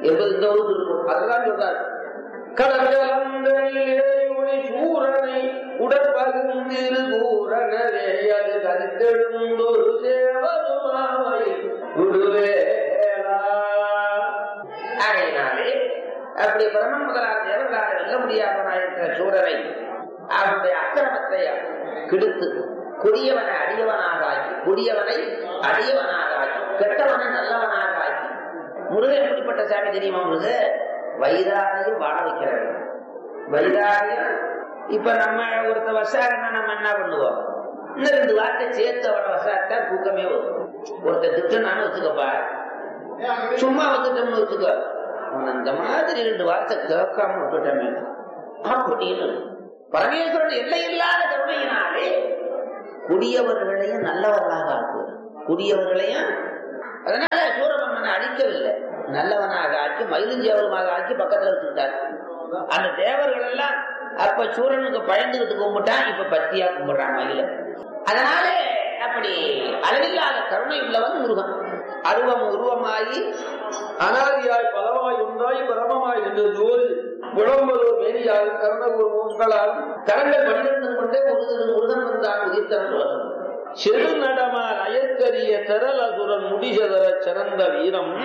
என்பது இந்த ஒரு திருக்குறள் அதுதான் சொல்றாரு கடற்கலந்தனிலே ஒளி சூரனை உடற்பகுந்திரு கூறனரே அது கருத்தெழுந்தொரு சேவதுமாவை விடுவேலா ஆகையினாலே அப்படி பிரம்மன் முதலாக தேவர்களால் வெல்ல முடியாதவனாயிருக்கிற சூரனை அவருடைய அக்கிரமத்தை கெடுத்து கொடியவனை அடியவனாக ஆக்கி கொடியவனை அடியவனாக ஆக்கி கெட்டவனை நல்லவனாக ஆக்கி முருகன் எப்படிப்பட்ட சாமி தெரியுமா முருக வைராகியம் வாழ வைக்கிறவன் வைராகியம் இப்ப நம்ம ஒருத்த வசாரன்னா நம்ம என்ன பண்ணுவோம் இன்னும் ரெண்டு வார்த்தை சேர்த்து அவனை வசாரத்தா தூக்கமே வரும் ஒருத்த திட்டனான்னு வச்சுக்கப்பா சும்மா வந்துட்டோம்னு வச்சுக்கோ அவன் அந்த மாதிரி ரெண்டு வார்த்தை கேட்காம விட்டுட்டமே அப்படின்னு பரமேஸ்வரன் எல்லையில்லாத கருணையினாலே குடியவர்களையும் நல்லவர்களாக ஆக்குவார் குடியவர்களையும் அதனால சூரபன்மனை அழிக்கவில்லை நல்லவனாக ஆக்கி மயிலுஞ்சேவருமாக ஆக்கி பக்கத்துல வச்சுக்கிட்டார் அந்த தேவர்கள் எல்லாம் அப்ப சூரனுக்கு பயந்துகிட்டு கும்பிட்டான் இப்ப பத்தியா கும்பிடுறான் மயில அதனால அப்படி அளவில்லாத கருணை உள்ளவன் முருகன் அருவம் உருவமாகி அனாதியாய் பலவாய் ஒன்றாய் பிரமமாய் நின்று ஜோதி விளம்பரோர் மேனியால் கர்ணபூர் உங்களால் கரங்கள் பன்னிரண்டு கொண்டே முருகன் முருகன் வந்தான் உதித்தவன் உலகம் செருநடமால் அயற்கரிய தரலசுரன் முடிசதர சிறந்த வீரம்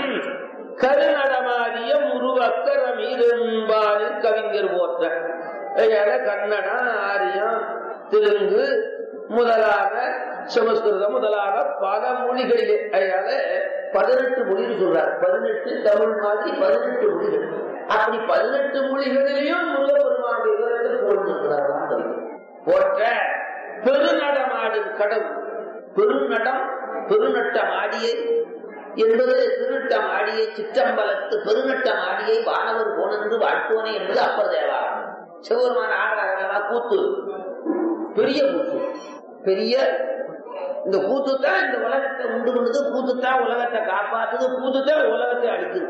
கருநடமாதிய முருக அக்கரம் ஈரன்பாலில் கவிஞர் போற்ற அதனால கன்னடம் ஆரியம் தெலுங்கு முதலான சமஸ்கிருதம் முதலான பல மொழிகளிலே அதனால பதினெட்டு மொழின்னு சொல்றார் பதினெட்டு தமிழ் மாதிரி பதினெட்டு மொழிகள் அப்படி பதினெட்டு மொழிகளிலையும் முருகப்பெருமானுடைய விவரத்தில் போட்டிருக்கிறார் போற்ற பெருநடமாடும் கடவுள் பெருநடம் பெருநட்டம் ஆடியை என்பது திருநட்டம் ஆடியை சிற்றம்பலத்து பெருநட்டம் ஆடியை வானவர் போனென்று வாழ்த்துவனே என்பது அப்பர் தேவாரம் சிவபெருமான ஆடுறாங்க கூத்து பெரிய கூத்து பெரிய இந்த கூத்து தான் இந்த உலகத்தை உண்டு பண்ணுது கூத்து தான் உலகத்தை காப்பாத்துது கூத்து தான் உலகத்தை அடிக்குது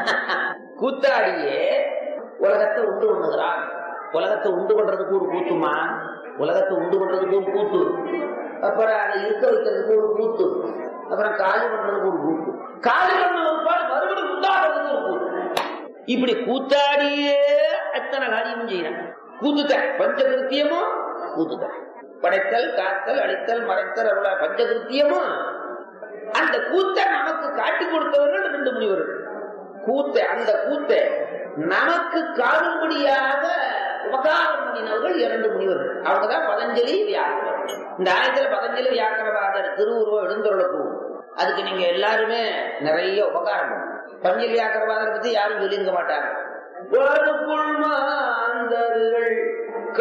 கூத்தாடியே உலகத்தை உண்டு பண்ணுகிறான் உலகத்தை உண்டு பண்றதுக்கு ஒரு கூத்துமா உலகத்தை உண்டு பண்றதுக்கு ஒரு கூத்து அப்புறம் அதை இருக்க வைக்கிறதுக்கு ஒரு கூத்து அப்புறம் காலி பண்றதுக்கு ஒரு கூத்து காலி பண்ண ஒரு பால் மறுபடியும் உண்டாடுறதுக்கு ஒரு கூத்து இப்படி கூத்தாடியே அத்தனை காரியமும் செய்யறான் கூத்துத்தான் பஞ்சகிருத்தியமும் கூத்துத்தான் படைத்தல் காத்தல் அழித்தல் மறைத்தல் அருள பஞ்சகிருத்தியமும் அந்த கூத்தை நமக்கு காட்டி கொடுத்தவர்கள் ரெண்டு முனிவர்கள் கூத்தை அந்த கூத்தை நமக்கு காணும்படியாக உபகாரம் பண்ணினவர்கள் இரண்டு முனிவர்கள் அவங்கதான் பதஞ்சலி வியாக்கரம் இந்த ஆயத்துல பதஞ்சலி வியாக்கரவாதர் திருவுருவம் எழுந்தருளக்கும் அதுக்கு நீங்க எல்லாருமே நிறைய உபகாரம் பண்ணணும் பதஞ்சலி வியாக்கரவாதரை பத்தி யாரும் சொல்லியிருக்க மாட்டாங்க